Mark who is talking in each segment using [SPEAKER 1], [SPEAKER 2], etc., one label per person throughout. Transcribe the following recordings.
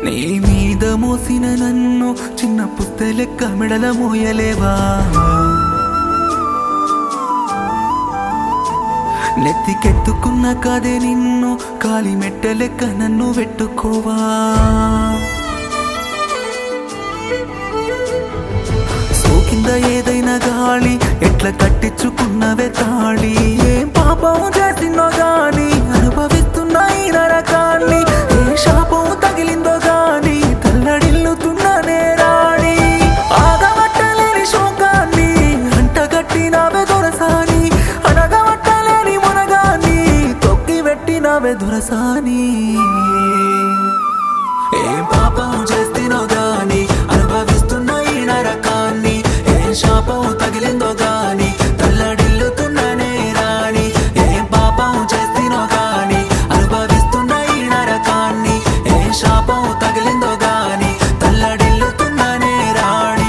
[SPEAKER 1] నీ మీద మోసిన నన్ను చిన్న పుస్తె లెక్క మెడల మోయలేవా నెత్తికెత్తుకున్న కదే నిన్ను కాలి మెట్ట లెక్క నన్ను పెట్టుకోవా సోకింద ఏదైనా గాలి ఎట్లా కట్టించుకున్నవే తాళి ఏం పాపం చేసిందో గాని అనుభవిస్తున్నా ఈ నరకాన్ని ఏ శాపం తగిలిందో గాని తల్లడిల్లుతున్న నేరాణి ఆగవట్టలేని శోకాన్ని అంటగట్టినవే దొరసాని అనగవట్టలేని మునగాన్ని తొక్కి పెట్టినవే దొరసాని ఏం పాపం చేstiనో గాని అనుభవిస్తున్న ఈ నరకాన్ని ఏం శాపం తగిలిందో గాని తల్లడిల్లుతున్న నేరాణి ఏం పాపం చేstiనో గాని అనుభవిస్తున్న ఈ నరకాన్ని ఏం శాపం తగిలిందో గాని తల్లడిల్లుతున్న నేరాణి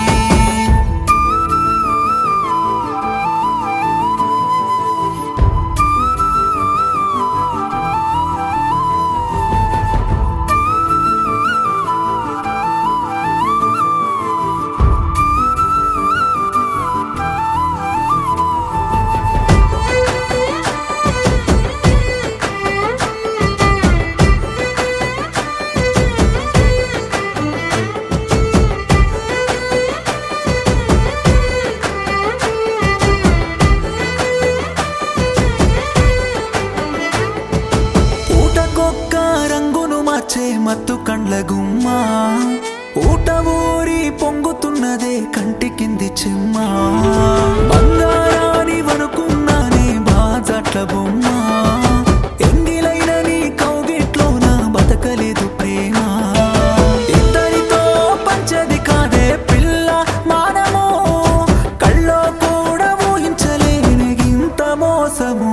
[SPEAKER 1] ఊటకొక్క రంగును మార్చే మత్తు కండ్ల గుమ్మ ఊట ఊరి పొంగుతున్నదే కంటి కింది చెమ్మ బంగారాని వనుకున్నానే బాజాట్ల బొమ్మ ఎంగిలైన నీ కౌగిట్లోన బతకలేదు ప్రేమ ఇద్దరితో పంచది కాదే పిల్ల మానము కళ్ళో కూడా ఊహించలేని ఇంత మోసము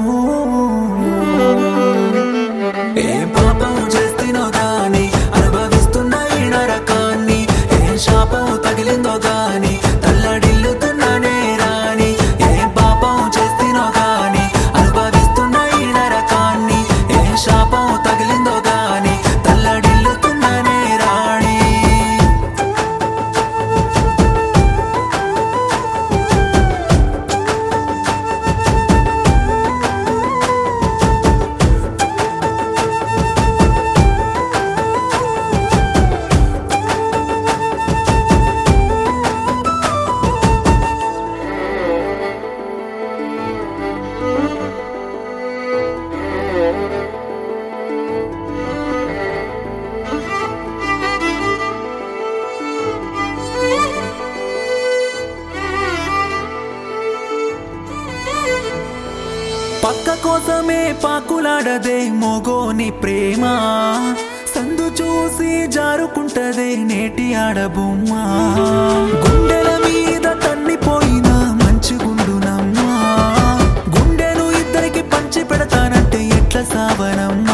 [SPEAKER 1] ఏ పాపం చేstiనో గాని అనుభవిస్తున్న ఈ నరకాన్ని ఏ శాపం తగిలిందో గాని తల్లడిల్లుతున్న నేరాని ఏ పాపం చేstiనో గాని అనుభవిస్తున్న ఈ నరకాన్ని ఏ శాపం తగిలిందో గాని తల్లడిల్లుతున్న నేరాణి పక్క కోసమే పాకులాడదే మోగోని ప్రేమ సందు చూసి జారుకుంటదే నేటి ఆడబొమ్మ గుండెల మీద తన్నిపోయిన మంచి గుండునమ్మా గుండెను ఇద్దరికి పంచి పెడతానంటే ఎట్ల సావనమ్మా